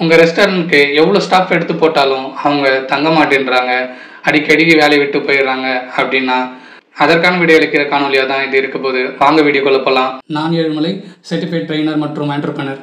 உங்கள் ரெஸ்டாரண்ட்க்கு எவ்வளோ ஸ்டாஃப் எடுத்து போட்டாலும் அவங்க தங்க மாட்டேன்றாங்க அடிக்கடி வேலையை விட்டு போயிடுறாங்க அப்படின்னா அதற்கான வீடியோ அளிக்கிற காணொலியாக தான் இது இருக்க போது வாங்க வீடியோக்குள்ள போகலாம் நான் ஏழுமலை சர்டிஃபைட் ட்ரெயினர் மற்றும் ஆண்டர்பனர்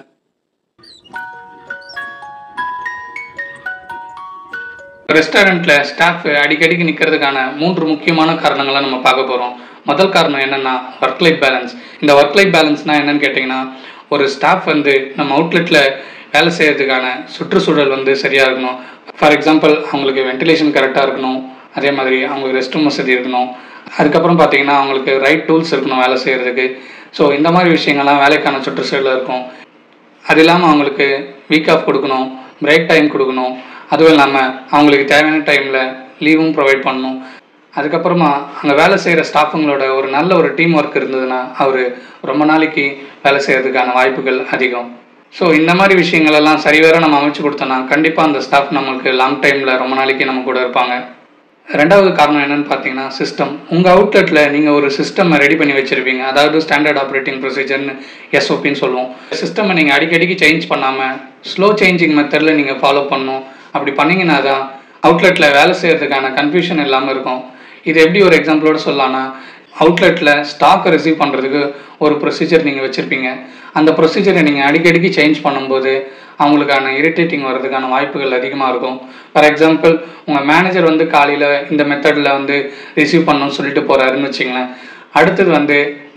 ரெஸ்டாரண்ட்டில் ஸ்டாஃப் அடிக்கடிக்கு நிற்கிறதுக்கான மூன்று முக்கியமான காரணங்களை நம்ம பார்க்க போகிறோம் முதல் காரணம் என்னென்னா ஒர்க் லைஃப் பேலன்ஸ் இந்த ஒர்க் லைஃப் பேலன்ஸ்னால் என்னன்னு கேட்டிங்கன்னா ஒரு ஸ்டாஃப் வந்து நம்ம அவுட்லெட்டில் வேலை செய்கிறதுக்கான சுற்றுச்சூழல் வந்து சரியாக இருக்கணும் ஃபார் எக்ஸாம்பிள் அவங்களுக்கு வென்டிலேஷன் கரெக்டாக இருக்கணும் அதே மாதிரி அவங்களுக்கு ரெஸ்ட் ரூம் வசதி இருக்கணும் அதுக்கப்புறம் பார்த்தீங்கன்னா அவங்களுக்கு ரைட் டூல்ஸ் இருக்கணும் வேலை செய்கிறதுக்கு ஸோ இந்த மாதிரி விஷயங்கள்லாம் வேலைக்கான சுற்றுச்சூழல் இருக்கும் அது இல்லாமல் அவங்களுக்கு வீக் ஆஃப் கொடுக்கணும் பிரேக் டைம் கொடுக்கணும் அதுவும் இல்லாமல் அவங்களுக்கு தேவையான டைமில் லீவும் ப்ரொவைட் பண்ணணும் அதுக்கப்புறமா அங்கே வேலை செய்கிற ஸ்டாஃபுங்களோட ஒரு நல்ல ஒரு டீம் ஒர்க் இருந்ததுன்னா அவர் ரொம்ப நாளைக்கு வேலை செய்கிறதுக்கான வாய்ப்புகள் அதிகம் ஸோ இந்த மாதிரி விஷயங்கள் எல்லாம் சரிவர நம்ம அமைச்சு கொடுத்தோன்னா கண்டிப்பாக அந்த ஸ்டாஃப் நம்மளுக்கு லாங் டைமில் ரொம்ப நாளைக்கு நம்ம கூட இருப்பாங்க ரெண்டாவது காரணம் என்னன்னு பார்த்தீங்கன்னா சிஸ்டம் உங்கள் அவுட்லெட்டில் நீங்கள் ஒரு சிஸ்டம் ரெடி பண்ணி வச்சுருப்பீங்க அதாவது ஸ்டாண்டர்ட் ஆப்ரேட்டிங் ப்ரொசீஜர்னு எஸ்ஓபின்னு சொல்லுவோம் சிஸ்டமை நீங்கள் அடிக்கடிக்கு சேஞ்ச் பண்ணாமல் ஸ்லோ சேஞ்சிங் மெத்தடில் நீங்கள் ஃபாலோ பண்ணணும் அப்படி பண்ணீங்கன்னா தான் அவுட்லெட்டில் வேலை செய்கிறதுக்கான கன்ஃபியூஷன் இல்லாமல் இருக்கும் இது எப்படி ஒரு எக்ஸாம்பிளோட சொல்லலாம்னா அவுட்லெட்டில் ஸ்டாக்கை ரிசீவ் பண்ணுறதுக்கு ஒரு ப்ரொசீஜர் நீங்கள் வச்சுருப்பீங்க அந்த ப்ரொசீஜரை நீங்கள் அடிக்கடிக்கு சேஞ்ச் பண்ணும்போது அவங்களுக்கான இரிட்டேட்டிங் வர்றதுக்கான வாய்ப்புகள் அதிகமாக இருக்கும் ஃபார் எக்ஸாம்பிள் உங்கள் மேனேஜர் வந்து காலையில் இந்த மெத்தடில் வந்து ரிசீவ் பண்ணணும்னு சொல்லிட்டு போகிறாருன்னு வச்சுங்களேன் அடுத்தது வந்து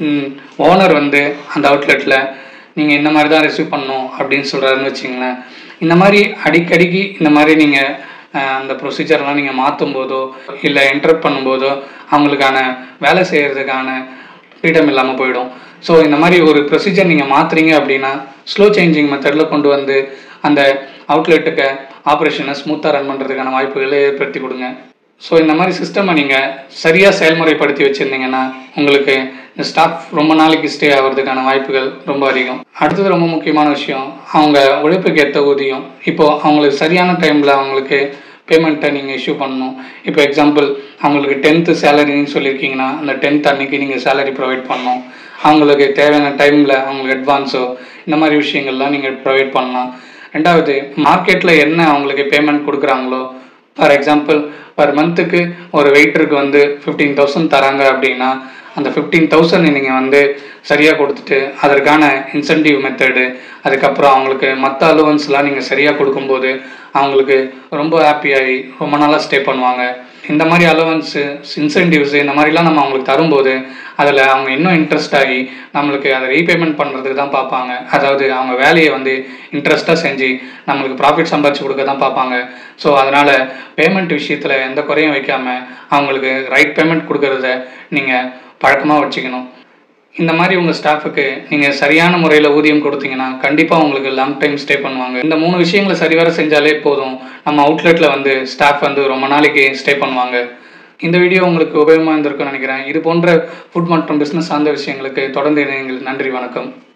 ஓனர் வந்து அந்த அவுட்லெட்டில் நீங்கள் இந்த மாதிரி தான் ரிசீவ் பண்ணணும் அப்படின்னு சொல்கிறாருன்னு வச்சுங்களேன் இந்த மாதிரி அடிக்கடிக்கு இந்த மாதிரி நீங்கள் அந்த ப்ரொசீஜர்லாம் நீங்கள் மாற்றும் போதோ இல்லை என்டர் பண்ணும்போதோ அவங்களுக்கான வேலை செய்கிறதுக்கான ஃப்ரீடம் இல்லாமல் போயிடும் ஸோ இந்த மாதிரி ஒரு ப்ரொசீஜர் நீங்கள் மாற்றுறீங்க அப்படின்னா ஸ்லோ சேஞ்சிங் மெத்தடில் கொண்டு வந்து அந்த அவுட்லெட்டுக்கு ஆப்ரேஷனை ஸ்மூத்தாக ரன் பண்ணுறதுக்கான வாய்ப்புகளை ஏற்படுத்தி கொடுங்க ஸோ இந்த மாதிரி சிஸ்டமை நீங்கள் சரியாக செயல்முறைப்படுத்தி வச்சுருந்தீங்கன்னா உங்களுக்கு இந்த ஸ்டாஃப் ரொம்ப நாளைக்கு ஸ்டே ஆகிறதுக்கான வாய்ப்புகள் ரொம்ப அதிகம் அடுத்தது ரொம்ப முக்கியமான விஷயம் அவங்க உழைப்புக்கு ஏற்ற ஊதியம் இப்போது அவங்களுக்கு சரியான டைமில் அவங்களுக்கு பேமெண்ட்டை நீங்கள் இஷ்யூ பண்ணணும் இப்போ எக்ஸாம்பிள் அவங்களுக்கு டென்த்து சேலரின்னு சொல்லியிருக்கீங்கன்னா அந்த டென்த் அன்னைக்கு நீங்கள் சேலரி ப்ரொவைட் பண்ணணும் அவங்களுக்கு தேவையான டைமில் அவங்களுக்கு அட்வான்ஸோ இந்த மாதிரி விஷயங்கள்லாம் நீங்கள் ப்ரொவைட் பண்ணலாம் ரெண்டாவது மார்க்கெட்டில் என்ன அவங்களுக்கு பேமெண்ட் கொடுக்குறாங்களோ ஃபார் எக்ஸாம்பிள் பர் மந்த்துக்கு ஒரு வெயிட்டருக்கு வந்து ஃபிஃப்டீன் தௌசண்ட் தராங்க அப்படின்னா அந்த ஃபிஃப்டீன் தௌசண்ட் நீங்கள் வந்து சரியாக கொடுத்துட்டு அதற்கான இன்சென்டிவ் மெத்தடு அதுக்கப்புறம் அவங்களுக்கு மற்ற அலோவன்ஸ்லாம் நீங்கள் சரியாக கொடுக்கும்போது அவங்களுக்கு ரொம்ப ஹாப்பியாகி ரொம்ப நாளாக ஸ்டே பண்ணுவாங்க இந்த மாதிரி அலவன்ஸு இன்சென்டிவ்ஸு இந்த மாதிரிலாம் நம்ம அவங்களுக்கு தரும்போது அதில் அவங்க இன்னும் இன்ட்ரெஸ்ட் ஆகி நம்மளுக்கு அதை ரீபேமெண்ட் பண்ணுறதுக்கு தான் பார்ப்பாங்க அதாவது அவங்க வேலையை வந்து இன்ட்ரெஸ்ட்டாக செஞ்சு நம்மளுக்கு ப்ராஃபிட் சம்பாரிச்சு கொடுக்க தான் பார்ப்பாங்க ஸோ அதனால் பேமெண்ட் விஷயத்தில் எந்த குறையும் வைக்காமல் அவங்களுக்கு ரைட் பேமெண்ட் கொடுக்கறத நீங்கள் பழக்கமாக வச்சுக்கணும் இந்த மாதிரி உங்கள் ஸ்டாஃபுக்கு நீங்கள் சரியான முறையில் ஊதியம் கொடுத்தீங்கன்னா கண்டிப்பாக உங்களுக்கு லாங் டைம் ஸ்டே பண்ணுவாங்க இந்த மூணு விஷயங்களை சரிவர செஞ்சாலே போதும் நம்ம அவுட்லெட்டில் வந்து ஸ்டாஃப் வந்து ரொம்ப நாளைக்கு ஸ்டே பண்ணுவாங்க இந்த வீடியோ உங்களுக்கு உபயோகமாக இருந்திருக்கும்னு நினைக்கிறேன் இது போன்ற ஃபுட் மற்றும் பிஸ்னஸ் சார்ந்த விஷயங்களுக்கு தொடர்ந்து இணையங்கள் நன்றி வணக்கம்